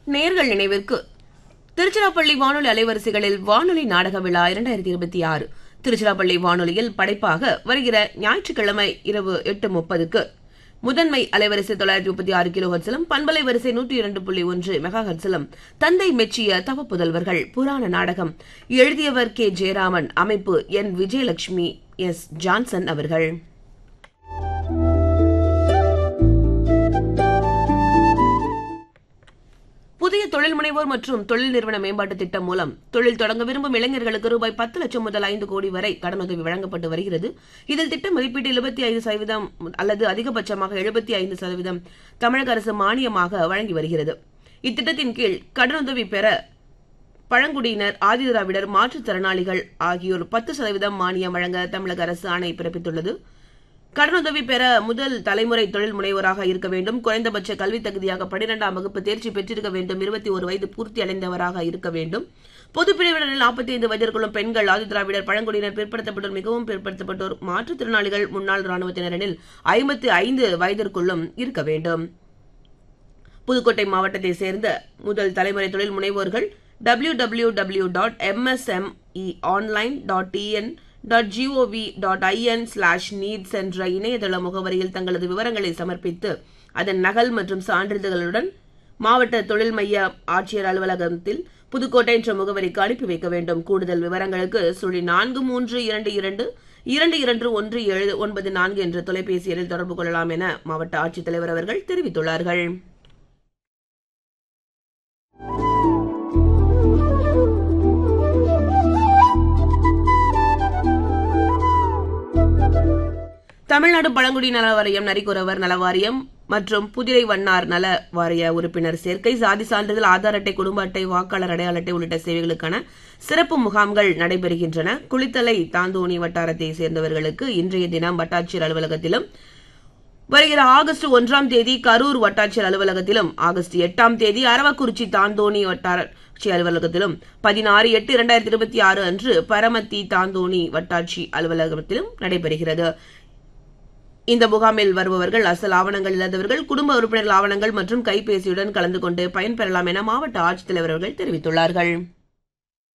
நேர்கள் நினைவிற்கு திருச்சிராப்பள்ளி வானொலி அலைவரிசைகளில் வானொலி நாடக விழா இரண்டாயிரத்தி இருபத்தி ஆறு திருச்சிராப்பள்ளி வானொலியில் படைப்பாக வருகிற ஞாயிற்றுக்கிழமை இரவு எட்டு முப்பதுக்கு முதன்மை அலைவரிசை தொள்ளாயிரத்தி முப்பத்தி ஆறு கிலோ ஹர்ட்ஸிலும் பண்பலை வரிசை நூற்றி இரண்டு புள்ளி ஒன்று மெகா ஹர்ட்ஸிலும் தந்தை மெச்சிய தவ புதல்வர்கள் புராண நாடகம் எழுதியவர் கே ஜெயராமன் அமைப்பு என் விஜயலட்சுமி எஸ் ஜான்சன் அவர்கள் புதிய தொழில் முனைவோர் மற்றும் தொழில் நிறுவன மேம்பாட்டு திட்டம் மூலம் தொழில் தொடங்க விரும்பும் இளைஞர்களுக்கு ரூபாய் பத்து லட்சம் முதல் ஐந்து கோடி வரை கடனுதவி வழங்கப்பட்டு வருகிறது இதில் திட்ட மதிப்பீட்டு எழுபத்தி ஐந்து சதவீதம் அல்லது அதிகபட்சமாக எழுபத்தி ஐந்து சதவீதம் தமிழக அரசு மானியமாக வழங்கி வருகிறது இத்திட்டத்தின் கீழ் கடனுதவி பெற பழங்குடியினர் ஆதிதிராவிடர் மாற்றுத்திறனாளிகள் ஆகியோர் பத்து சதவீதம் மானியம் வழங்க தமிழக அரசு ஆணை பிறப்பித்துள்ளது கடனுதவி பெற முதல் தலைமுறை தொழில் முனைவோராக இருக்க வேண்டும் குறைந்தபட்ச கல்வி தகுதியாக பனிரெண்டாம் வகுப்பு தேர்ச்சி பெற்றிருக்க வேண்டும் இருபத்தி ஒரு வயது பூர்த்தி அடைந்தவராக இருக்க வேண்டும் பொது பிரிவினரில் நாற்பத்தி ஐந்து வயதிற்குள்ளும் பெண்கள் ஆதிதிராவிடர் பழங்குடியினர் பிற்படுத்தப்பட்டோர் மிகவும் பிற்படுத்தப்பட்டோர் மாற்றுத்திறனாளிகள் முன்னாள் ராணுவத்தினரில் ஐம்பத்தி ஐந்து வயதிற்குள்ளும் இருக்க வேண்டும் புதுக்கோட்டை மாவட்டத்தை சேர்ந்த முதல் தலைமுறை தொழில் முனைவோர்கள் W W W dot MSME online dot TN dot GOV dot IN slash needs என்ற இணையதள முகவரியில் தங்களது விவரங்களை சமர்ப்பித்து அதன் நகல் மற்றும் சான்றிதழ்களுடன் மாவட்ட தொழில் மைய ஆட்சியர் அலுவலகத்தில் புதுக்கோட்டை என்ற முகவரிக்கு அனுப்பி வைக்க வேண்டும் கூடுதல் விவரங்களுக்கு சுழி நான்கு மூன்று இரண்டு இரண்டு இரண்டு இரண்டு ஒன்று ஏழு ஒன்பது நான்கு என்ற தொலைபேசி எண்ணில் தொடர்பு கொள்ளலாம் என மாவட்ட ஆட்சித்தலைவர் அவர்கள் தெரிவித்துள்ளார்கள் தமிழ்நாடு பழங்குடி நல வாரியம் நரிக்குறவர் நல வாரியம் மற்றும் புதிரை வண்ணார் நல வாரிய உறுப்பினர் சேர்க்கை சாதி சான்றிதழ் ஆதார் அட்டை குடும்ப அட்டை வாக்காளர் அடையாள அட்டை உள்ளிட்ட சேவைகளுக்கான சிறப்பு முகாம்கள் நடைபெறுகின்றன குளித்தலை தாந்தோணி வட்டாரத்தை சேர்ந்தவர்களுக்கு இன்றைய தினம் வட்டாட்சியர் அலுவலகத்திலும் வருகிற ஆகஸ்ட் ஒன்றாம் தேதி கரூர் வட்டாட்சியர் அலுவலகத்திலும் ஆகஸ்ட் எட்டாம் தேதி அரவக்குறிச்சி தாந்தோணி வட்டாட்சி அலுவலகத்திலும் பதினாறு எட்டு இரண்டாயிரத்தி இருபத்தி ஆறு அன்று பரமத்தி தாந்தோணி வட்டாட்சி அலுவலகத்திலும் நடைபெறுகிறது இந்த முகாமில் வருபவர்கள் அசல் ஆவணங்கள் இல்லாதவர்கள் குடும்ப உறுப்பினர்கள் ஆவணங்கள் மற்றும் கைபேசியுடன் கலந்து கொண்டு பயன்பெறலாம் என மாவட்ட ஆட்சித்தலைவர் அவர்கள் தெரிவித்துள்ளார்கள்